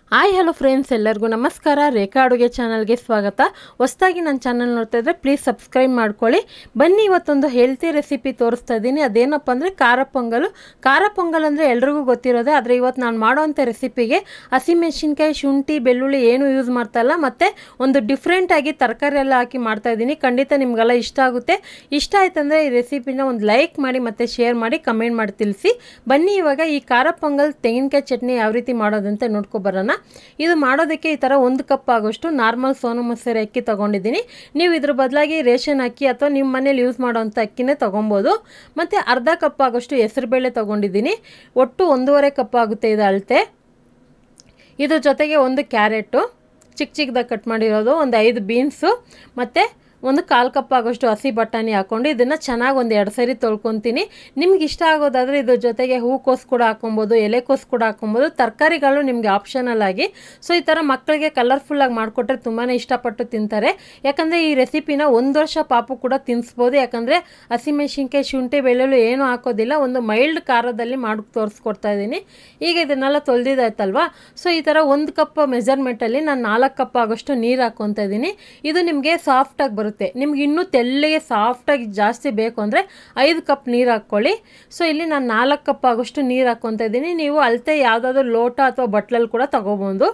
hi hello friends ಎಲ್ಲರಿಗೂ ನಮಸ್ಕಾರ ರೇಖಾ ಅಡುಗೆ ಚಾನಲ್ಗೆ ಸ್ವಾಗತ ಹೊಸ್ದಾಗಿ ನನ್ನ ಚಾನಲ್ ನೋಡ್ತಾ ಇದ್ದರೆ ಪ್ಲೀಸ್ ಸಬ್ಸ್ಕ್ರೈಬ್ ಮಾಡ್ಕೊಳ್ಳಿ ಬನ್ನಿ ಇವತ್ತೊಂದು ಹೆಲ್ತಿ ರೆಸಿಪಿ ತೋರಿಸ್ತಾ ಇದ್ದೀನಿ ಅದೇನಪ್ಪ ಅಂದರೆ ಖಾರ ಪೊಂಗಲು ಖಾರ ಪೊಂಗಲ್ ಅಂದರೆ ಎಲ್ರಿಗೂ ಗೊತ್ತಿರೋದೆ ಆದರೆ ಇವತ್ತು ನಾನು ಮಾಡೋವಂಥ ರೆಸಿಪಿಗೆ ಹಸಿಮೆಣಸಿನ್ಕಾಯಿ ಶುಂಠಿ ಬೆಳ್ಳುಳ್ಳಿ ಏನು ಯೂಸ್ ಮಾಡ್ತಾ ಇಲ್ಲ ಮತ್ತು ಒಂದು ಡಿಫ್ರೆಂಟಾಗಿ ತರಕಾರಿ ಎಲ್ಲ ಹಾಕಿ ಮಾಡ್ತಾ ಇದ್ದೀನಿ ಖಂಡಿತ ನಿಮಗೆಲ್ಲ ಇಷ್ಟ ಆಗುತ್ತೆ ಇಷ್ಟ ಆಯ್ತಂದರೆ ಈ ರೆಸಿಪಿನ ಒಂದು ಲೈಕ್ ಮಾಡಿ ಮತ್ತು ಶೇರ್ ಮಾಡಿ ಕಮೆಂಟ್ ಮಾಡಿ ತಿಳಿಸಿ ಬನ್ನಿ ಇವಾಗ ಈ ಖಾರ ಪೊಂಗಲ್ ತೆಂಗಿನಕಾಯಿ ಚಟ್ನಿ ಯಾವ ರೀತಿ ಮಾಡೋದಂತ ನೋಡ್ಕೊಬರೋಣ ಇದು ಮಾಡೋದಕ್ಕೆ ಈ ಥರ ಒಂದು ಕಪ್ ಆಗೋಷ್ಟು ನಾರ್ಮಲ್ ಸೋನು ಮಸೂರಿ ಅಕ್ಕಿ ತೊಗೊಂಡಿದ್ದೀನಿ ನೀವು ಇದ್ರ ಬದಲಾಗಿ ರೇಷನ್ ಅಕ್ಕಿ ಅಥವಾ ನಿಮ್ಮ ಮನೇಲಿ ಯೂಸ್ ಮಾಡೋವಂಥ ಅಕ್ಕಿನೇ ತೊಗೊಬೋದು ಮತ್ತು ಅರ್ಧ ಕಪ್ ಆಗೋಷ್ಟು ಹೆಸರುಬೇಳೆ ತೊಗೊಂಡಿದ್ದೀನಿ ಒಟ್ಟು ಒಂದೂವರೆ ಕಪ್ ಆಗುತ್ತೆ ಇದು ಅಳತೆ ಇದ್ರ ಜೊತೆಗೆ ಒಂದು ಕ್ಯಾರೆಟು ಚಿಕ್ಕ ಚಿಕ್ಕದಾಗಿ ಕಟ್ ಮಾಡಿರೋದು ಒಂದು ಐದು ಬೀನ್ಸು ಮತ್ತು ಒಂದು ಕಾಲು ಕಪ್ ಆಗೋಷ್ಟು ಹಸಿ ಬಟಾಣಿ ಹಾಕ್ಕೊಂಡು ಇದನ್ನು ಚೆನ್ನಾಗಿ ಒಂದು ಎರಡು ಸರಿ ತೊಳ್ಕೊತೀನಿ ನಿಮ್ಗೆ ಇಷ್ಟ ಆಗೋದಾದರೆ ಇದ್ರ ಜೊತೆಗೆ ಹೂಕೋಸು ಕೂಡ ಹಾಕೊಬೋದು ಎಲೆಕೋಸು ಕೂಡ ಹಾಕೊಬೋದು ತರಕಾರಿಗಳು ನಿಮಗೆ ಆಪ್ಷನಲ್ ಆಗಿ ಸೊ ಈ ಥರ ಮಕ್ಕಳಿಗೆ ಕಲರ್ಫುಲ್ಲಾಗಿ ಮಾಡಿಕೊಟ್ರೆ ತುಂಬಾ ಇಷ್ಟಪಟ್ಟು ತಿಂತಾರೆ ಯಾಕಂದರೆ ಈ ರೆಸಿಪಿನ ಒಂದು ವರ್ಷ ಪಾಪು ಕೂಡ ತಿನ್ನಿಸ್ಬೋದು ಯಾಕಂದರೆ ಹಸಿಮೆಣಸಿನ್ಕಾಯಿ ಶುಂಠಿ ಬೆಳ್ಳುಳ್ಳಿ ಏನೂ ಹಾಕೋದಿಲ್ಲ ಒಂದು ಮೈಲ್ಡ್ ಖಾರದಲ್ಲಿ ಮಾಡಿ ತೋರಿಸ್ಕೊಡ್ತಾ ಇದ್ದೀನಿ ಈಗ ಇದನ್ನೆಲ್ಲ ತೊಳೆದಿದ್ದಾಯ್ತಲ್ವಾ ಸೊ ಈ ಥರ ಒಂದು ಕಪ್ ಮೆಜರ್ಮೆಂಟಲ್ಲಿ ನಾನು ನಾಲ್ಕು ಕಪ್ ಆಗೋಷ್ಟು ನೀರು ಹಾಕ್ಕೊತಾ ಇದ್ದೀನಿ ಇದು ನಿಮಗೆ ಸಾಫ್ಟಾಗಿ ಬರುತ್ತೆ ನಿಮ್ಗೆ ಇನ್ನೂ ತೆಳ್ಳಗೆ ಸಾಫ್ಟಾಗಿ ಜಾಸ್ತಿ ಬೇಕು ಅಂದರೆ ಐದು ಕಪ್ ನೀರು ಹಾಕ್ಕೊಳ್ಳಿ ಸೊ ಇಲ್ಲಿ ನಾನು ನಾಲ್ಕು ಕಪ್ ಆಗೋಷ್ಟು ನೀರು ಹಾಕ್ಕೊತಾ ಇದ್ದೀನಿ ನೀವು ಅಳತೆ ಯಾವುದಾದ್ರೂ ಲೋಟ ಅಥವಾ ಬಟ್ಲಲ್ಲಿ ಕೂಡ ತಗೋಬೋದು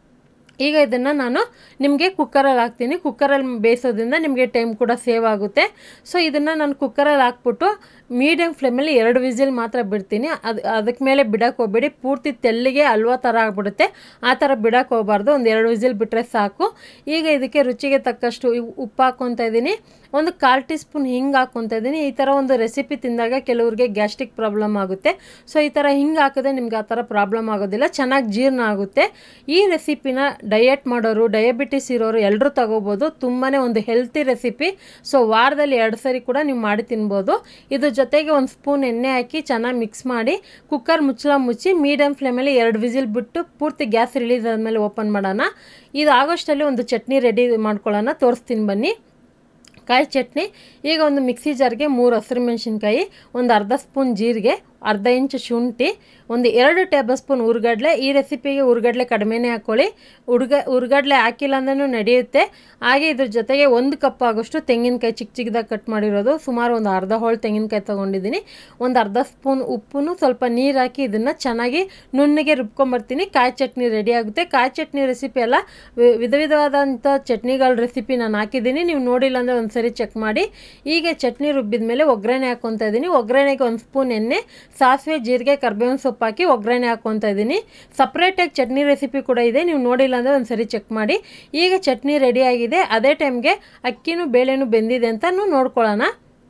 ಈಗ ಇದನ್ನು ನಾನು ನಿಮಗೆ ಕುಕ್ಕರಲ್ಲಿ ಹಾಕ್ತೀನಿ ಕುಕ್ಕರಲ್ಲಿ ಬೇಯಿಸೋದ್ರಿಂದ ನಿಮಗೆ ಟೈಮ್ ಕೂಡ ಸೇವ್ ಆಗುತ್ತೆ ಸೊ ಇದನ್ನು ನಾನು ಕುಕ್ಕರಲ್ಲಿ ಹಾಕ್ಬಿಟ್ಟು ಮೀಡಿಯಮ್ ಫ್ಲೇಮಲ್ಲಿ ಎರಡು ವಿಸಿಲ್ ಮಾತ್ರ ಬಿಡ್ತೀನಿ ಅದು ಅದಕ್ಕೆ ಮೇಲೆ ಬಿಡಕ್ಕೆ ಹೋಗ್ಬೇಡಿ ಪೂರ್ತಿ ತೆಲ್ಲಿಗೆ ಹಲ್ವಾ ಥರ ಆಗಿಬಿಡುತ್ತೆ ಆ ಥರ ಬಿಡಕ್ಕೆ ಹೋಗಬಾರ್ದು ಒಂದು ಎರಡು ವಿಸಿಲ್ ಬಿಟ್ಟರೆ ಸಾಕು ಈಗ ಇದಕ್ಕೆ ರುಚಿಗೆ ತಕ್ಕಷ್ಟು ಉಪ್ಪು ಹಾಕ್ಕೊತಾ ಇದ್ದೀನಿ ಒಂದು ಕಾಲು ಟೀ ಸ್ಪೂನ್ ಹಿಂಗೆ ಹಾಕ್ಕೊತಾ ಇದ್ದೀನಿ ಈ ಥರ ಒಂದು ರೆಸಿಪಿ ತಿಂದಾಗ ಕೆಲವ್ರಿಗೆ ಗ್ಯಾಸ್ಟ್ರಿಕ್ ಪ್ರಾಬ್ಲಮ್ ಆಗುತ್ತೆ ಸೊ ಈ ಥರ ಹಿಂಗೆ ಹಾಕಿದ್ರೆ ನಿಮ್ಗೆ ಆ ಥರ ಪ್ರಾಬ್ಲಮ್ ಆಗೋದಿಲ್ಲ ಚೆನ್ನಾಗಿ ಜೀರ್ಣ ಆಗುತ್ತೆ ಈ ರೆಸಿಪಿನ ಡಯಟ್ ಮಾಡೋರು ಡಯಾಬಿಟಿಸ್ ಇರೋರು ಎಲ್ಲರೂ ತಗೋಬೋದು ತುಂಬಾ ಒಂದು ಹೆಲ್ತಿ ರೆಸಿಪಿ ಸೊ ವಾರದಲ್ಲಿ ಎರಡು ಸರಿ ಕೂಡ ನೀವು ಮಾಡಿ ತಿನ್ಬೋದು ಇದ್ರ ಜೊತೆಗೆ ಒಂದು ಸ್ಪೂನ್ ಎಣ್ಣೆ ಹಾಕಿ ಚೆನ್ನಾಗಿ ಮಿಕ್ಸ್ ಮಾಡಿ ಕುಕ್ಕರ್ ಮುಚ್ಚಳ ಮುಚ್ಚಿ ಮೀಡಿಯಮ್ ಫ್ಲೇಮಲ್ಲಿ ಎರಡು ವಿಸಿಲ್ ಬಿಟ್ಟು ಪೂರ್ತಿ ಗ್ಯಾಸ್ ರಿಲೀಸ್ ಆದಮೇಲೆ ಓಪನ್ ಮಾಡೋಣ ಇದು ಆಗೋಷ್ಟಲ್ಲಿ ಒಂದು ಚಟ್ನಿ ರೆಡಿ ಮಾಡ್ಕೊಳ್ಳೋಣ ತೋರಿಸ್ತೀನಿ ಬನ್ನಿ ಕಾಯಿ ಚಟ್ನಿ ಈಗ ಒಂದು ಮಿಕ್ಸಿ ಜಾರ್ಗೆ ಮೂರು ಹಸಿರು ಮೆಣಸಿನ್ಕಾಯಿ ಒಂದು ಅರ್ಧ ಸ್ಪೂನ್ ಜೀರಿಗೆ ಅರ್ಧ ಇಂಚು ಶುಂಠಿ ಒಂದು ಎರಡು ಟೇಬಲ್ ಸ್ಪೂನ್ ಉರ್ಗಡ್ಲೆ ಈ ರೆಸಿಪಿಗೆ ಉರ್ಗಡ್ಲೆ ಕಡಿಮೆನೇ ಹಾಕ್ಕೊಳ್ಳಿ ಉರ್ಗ ಉರ್ಗಡ್ಲೆ ಹಾಕಿಲ್ಲ ಅಂದ್ರೂ ನಡೆಯುತ್ತೆ ಹಾಗೆ ಇದ್ರ ಜೊತೆಗೆ ಒಂದು ಕಪ್ ಆಗೋಷ್ಟು ತೆಂಗಿನಕಾಯಿ ಚಿಕ್ಕ ಚಿಕ್ಕದಾಗಿ ಕಟ್ ಮಾಡಿರೋದು ಸುಮಾರು ಒಂದು ಅರ್ಧ ಹೋಳು ತೆಂಗಿನಕಾಯಿ ತೊಗೊಂಡಿದ್ದೀನಿ ಒಂದು ಅರ್ಧ ಸ್ಪೂನ್ ಉಪ್ಪು ಸ್ವಲ್ಪ ನೀರು ಹಾಕಿ ಇದನ್ನು ಚೆನ್ನಾಗಿ ನುಣ್ಣಗೆ ರುಬ್ಕೊಂಬರ್ತೀನಿ ಕಾಯಿ ಚಟ್ನಿ ರೆಡಿ ಆಗುತ್ತೆ ಕಾಯಿ ಚಟ್ನಿ ರೆಸಿಪಿ ಎಲ್ಲ ವಿಧ ವಿಧವಾದಂಥ ಚಟ್ನಿಗಳ ರೆಸಿಪಿ ನಾನು ಹಾಕಿದ್ದೀನಿ ನೀವು ನೋಡಿಲ್ಲ ಅಂದರೆ ಒಂದು ಸರಿ ಚೆಕ್ ಮಾಡಿ ಈಗ ಚಟ್ನಿ ರುಬ್ಬಿದ ಮೇಲೆ ಒಗ್ಗರಣೆ ಹಾಕ್ಕೊತಾ ಇದ್ದೀನಿ ಒಗ್ಗರಣೆಗೆ ಒಂದು ಸ್ಪೂನ್ ಎಣ್ಣೆ ಸಾಸಿವೆ ಜೀರಿಗೆ ಕರ್ಬೇವಿನ ಸೊಪ್ಪು ಹಾಕಿ ಒಗ್ಗರಣೆ ಹಾಕ್ಕೊತಾ ಇದ್ದೀನಿ ಸಪ್ರೇಟಾಗಿ ಚಟ್ನಿ ರೆಸಿಪಿ ಕೂಡ ಇದೆ ನೀವು ನೋಡಿಲ್ಲ ಅಂದರೆ ಒಂದು ಸರಿ ಚೆಕ್ ಮಾಡಿ ಈಗ ಚಟ್ನಿ ರೆಡಿ ಆಗಿದೆ ಅದೇ ಟೈಮ್ಗೆ ಅಕ್ಕಿನೂ ಬೇಳೆನೂ ಬೆಂದಿದೆ ಅಂತ ನೋಡ್ಕೊಳ್ಳೋಣ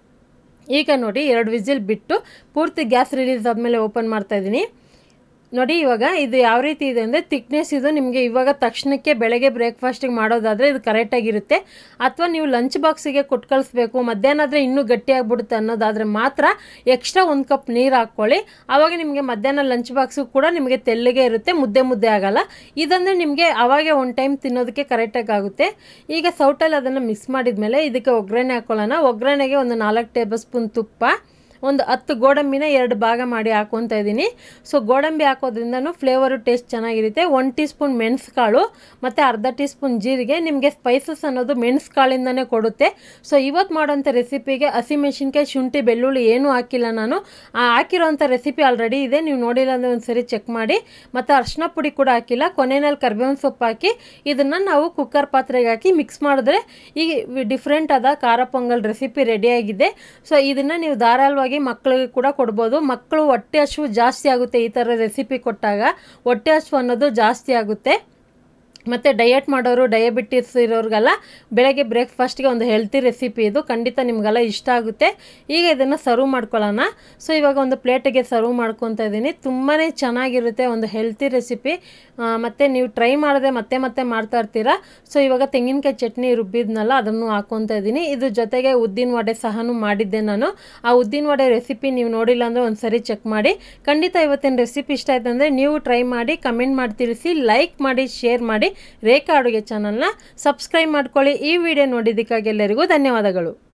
ಈಗ ನೋಡಿ ಎರಡು ವಿಸಿಲ್ ಬಿಟ್ಟು ಪೂರ್ತಿ ಗ್ಯಾಸ್ ರಿಲೀಸ್ ಆದಮೇಲೆ ಓಪನ್ ಮಾಡ್ತಾ ಇದ್ದೀನಿ ನೋಡಿ ಇವಾಗ ಇದು ಯಾವ ರೀತಿ ಇದೆ ಅಂದರೆ ತಿಕ್ನೆಸ್ ಇದು ನಿಮಗೆ ಇವಾಗ ತಕ್ಷಣಕ್ಕೆ ಬೆಳಗ್ಗೆ ಬ್ರೇಕ್ಫಾಸ್ಟಿಗೆ ಮಾಡೋದಾದರೆ ಇದು ಕರೆಕ್ಟಾಗಿರುತ್ತೆ ಅಥವಾ ನೀವು ಲಂಚ್ ಬಾಕ್ಸಿಗೆ ಕೊಟ್ಟು ಕಳಿಸ್ಬೇಕು ಮಧ್ಯಾಹ್ನ ಆದರೆ ಇನ್ನೂ ಗಟ್ಟಿಯಾಗ್ಬಿಡುತ್ತೆ ಅನ್ನೋದಾದರೆ ಮಾತ್ರ ಎಕ್ಸ್ಟ್ರಾ ಒಂದು ಕಪ್ ನೀರು ಹಾಕ್ಕೊಳ್ಳಿ ಆವಾಗ ನಿಮಗೆ ಮಧ್ಯಾಹ್ನ ಲಂಚ್ ಬಾಕ್ಸು ಕೂಡ ನಿಮಗೆ ತೆಲ್ಲಿಗೆ ಇರುತ್ತೆ ಮುದ್ದೆ ಮುದ್ದೆ ಆಗಲ್ಲ ಇದಂದರೆ ನಿಮಗೆ ಅವಾಗೆ ಒಂದು ಟೈಮ್ ತಿನ್ನೋದಕ್ಕೆ ಕರೆಕ್ಟಾಗಿ ಆಗುತ್ತೆ ಈಗ ಸೌಟಲ್ಲಿ ಅದನ್ನು ಮಿಕ್ಸ್ ಮಾಡಿದ ಮೇಲೆ ಇದಕ್ಕೆ ಒಗ್ಗರಣೆ ಹಾಕ್ಕೊಳ್ಳೋಣ ಒಗ್ಗರಣೆಗೆ ಒಂದು ನಾಲ್ಕು ಟೇಬಲ್ ಸ್ಪೂನ್ ತುಪ್ಪ ಒಂದು ಹತ್ತು ಗೋಡಂಬಿನ ಎರಡು ಭಾಗ ಮಾಡಿ ಹಾಕ್ಕೊತಾ ಇದ್ದೀನಿ ಸೊ ಗೋಡಂಬಿ ಹಾಕೋದ್ರಿಂದನೂ ಫ್ಲೇವರು ಟೇಸ್ಟ್ ಚೆನ್ನಾಗಿರುತ್ತೆ ಒನ್ ಟೀ ಸ್ಪೂನ್ ಮೆಣಸು ಕಾಳು ಮತ್ತು ಅರ್ಧ ಟೀ ಸ್ಪೂನ್ ಜೀರಿಗೆ ನಿಮಗೆ ಸ್ಪೈಸಸ್ ಅನ್ನೋದು ಮೆಣಸು ಕಾಳಿಂದನೇ ಕೊಡುತ್ತೆ ಸೊ ಇವತ್ತು ಮಾಡೋಂಥ ರೆಸಿಪಿಗೆ ಹಸಿಮೆಣಸಿನ್ಕಾಯಿ ಶುಂಠಿ ಬೆಳ್ಳುಳ್ಳಿ ಏನೂ ಹಾಕಿಲ್ಲ ನಾನು ಆ ಹಾಕಿರೋಂಥ ರೆಸಿಪಿ ಆಲ್ರೆಡಿ ಇದೆ ನೀವು ನೋಡಿಲ್ಲ ಅಂದರೆ ಒಂದು ಸರಿ ಚೆಕ್ ಮಾಡಿ ಮತ್ತು ಅರ್ಶಿನ ಪುಡಿ ಕೂಡ ಹಾಕಿಲ್ಲ ಕೊನೆಯಲ್ಲಿ ಕರ್ಬೇವಿನ ಸೊಪ್ಪು ಹಾಕಿ ಇದನ್ನು ನಾವು ಕುಕ್ಕರ್ ಪಾತ್ರೆಗೆ ಹಾಕಿ ಮಿಕ್ಸ್ ಮಾಡಿದ್ರೆ ಈಗ ಡಿಫ್ರೆಂಟ್ ಆದ ಖಾರ ಪೊಂಗಲ್ ರೆಸಿಪಿ ರೆಡಿಯಾಗಿದೆ ಸೊ ಇದನ್ನು ನೀವು ಧಾರಾಳವಾಗಿ ಮಕ್ಕಳಿಗೆ ಕೂಡ ಕೊಡ್ಬೋದು ಮಕ್ಕಳು ಹೊಟ್ಟೆ ಹಸಿವು ಜಾಸ್ತಿ ಆಗುತ್ತೆ ಈ ಥರ ರೆಸಿಪಿ ಕೊಟ್ಟಾಗ ಹೊಟ್ಟೆ ಹಸಿವು ಅನ್ನೋದು ಜಾಸ್ತಿ ಆಗುತ್ತೆ ಮತ್ತು ಡಯಟ್ ಮಾಡೋರು ಡಯಾಬಿಟಿಸ್ ಇರೋರಿಗೆಲ್ಲ ಬೆಳಗ್ಗೆ ಬ್ರೇಕ್ಫಾಸ್ಟ್ಗೆ ಒಂದು ಹೆಲ್ತಿ ರೆಸಿಪಿ ಇದು ಖಂಡಿತ ನಿಮಗೆಲ್ಲ ಇಷ್ಟ ಆಗುತ್ತೆ ಈಗ ಇದನ್ನು ಸರ್ವ್ ಮಾಡ್ಕೊಳ್ಳೋಣ ಸೊ ಇವಾಗ ಒಂದು ಪ್ಲೇಟಿಗೆ ಸರ್ವ್ ಮಾಡ್ಕೊತಾ ಇದ್ದೀನಿ ತುಂಬಾ ಚೆನ್ನಾಗಿರುತ್ತೆ ಒಂದು ಹೆಲ್ತಿ ರೆಸಿಪಿ ಮತ್ತು ನೀವು ಟ್ರೈ ಮಾಡಿದ್ರೆ ಮತ್ತೆ ಮತ್ತೆ ಮಾಡ್ತಾ ಇರ್ತೀರಾ ಸೊ ಇವಾಗ ತೆಂಗಿನಕಾಯಿ ಚಟ್ನಿ ರುಬ್ಬಿದ್ನಲ್ಲ ಅದನ್ನು ಹಾಕ್ಕೊತಾ ಇದ್ದೀನಿ ಇದ್ರ ಜೊತೆಗೆ ಉದ್ದಿನ ವಡೆ ಸಹನೂ ಮಾಡಿದ್ದೆ ನಾನು ಆ ಉದ್ದಿನ ವಡೆ ರೆಸಿಪಿ ನೀವು ನೋಡಿಲ್ಲ ಅಂದರೆ ಒಂದು ಸರಿ ಚೆಕ್ ಮಾಡಿ ಖಂಡಿತ ಇವತ್ತಿನ ರೆಸಿಪಿ ಇಷ್ಟ ಆಯ್ತು ಅಂದರೆ ನೀವು ಟ್ರೈ ಮಾಡಿ ಕಮೆಂಟ್ ಮಾಡಿ ತಿಳಿಸಿ ಲೈಕ್ ಮಾಡಿ ಶೇರ್ ಮಾಡಿ ರೇಖಾ ಅಡುಗೆ ಚಾನಲ್ನ ಸಬ್ಸ್ಕ್ರೈಬ್ ಮಾಡ್ಕೊಳ್ಳಿ ಈ ವಿಡಿಯೋ ನೋಡಿದ್ದಕ್ಕಾಗಿ ಎಲ್ಲರಿಗೂ ಧನ್ಯವಾದಗಳು